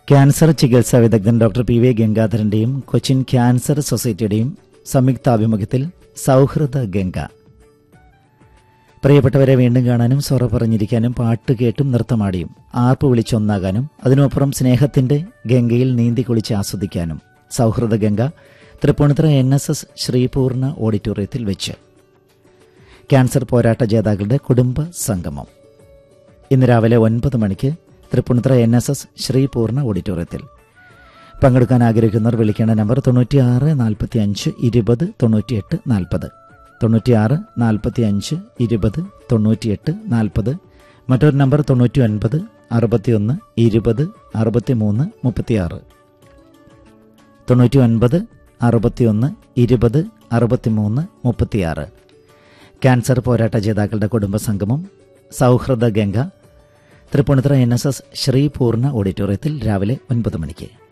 cancer ചികിത്സാ വിദഗ്ധൻ doctor P V ഗംഗാധരന്റെയും കൊച്ചിൻ ക്യാൻസർ സൊസൈറ്റിയുടെയും സംയുക്താഭിമുഖ്യത്തിൽ സൗഹൃദ ഗംഗ പ്രിയപ്പെട്ടവരെ വീണ്ടും കാണാനും സൊറ പറഞ്ഞിരിക്കാനും പാട്ട് കേട്ടും നൃത്തമാടിയും ആർപ്പ് വിളിച്ചൊന്നാകാനും അതിനുമപ്പുറം സ്നേഹത്തിന്റെ ഗംഗയിൽ നീന്തി കുളിച്ച് ആസ്വദിക്കാനും Sauhrida Ganga Tripunithura N S S Sreepoorna ഓഡിറ്റോറിയത്തിൽ വെച്ച് ക്യാൻസർ പോരാട്ട ജേതാക്കളുടെ കുടുംബ സംഗമം ഇന്ന് രാവിലെ ഒൻപത് മണിക്ക് Tripunithura N S S Sreepoorna ഓഡിറ്റോറിയത്തിൽ പങ്കെടുക്കാൻ ആഗ്രഹിക്കുന്നവർ വിളിക്കേണ്ട നമ്പർ തൊണ്ണൂറ്റിയാറ് നാൽപ്പത്തി അഞ്ച് ഇരുപത് തൊണ്ണൂറ്റിയെട്ട് നാൽപ്പത് തൊണ്ണൂറ്റിയാറ് നാൽപ്പത്തി അഞ്ച് ഇരുപത് തൊണ്ണൂറ്റിയെട്ട് നാൽപ്പത് മറ്റൊരു നമ്പർ തൊണ്ണൂറ്റി ഒൻപത് അറുപത്തിയൊന്ന് ഇരുപത് അറുപത്തിമൂന്ന് മുപ്പത്തിയാറ് തൊണ്ണൂറ്റി ഒൻപത് അറുപത്തിയൊന്ന് ഇരുപത് അറുപത്തിമൂന്ന് മുപ്പത്തിയാറ് ക്യാൻസർ പോരാട്ട ജേതാക്കളുടെ കുടുംബ സംഗമം Sauhrida Ganga Tripunithura N S S Sreepoorna ഓഡിറ്റോറിയത്തിൽ രാവിലെ ഒൻപത് മണിക്ക്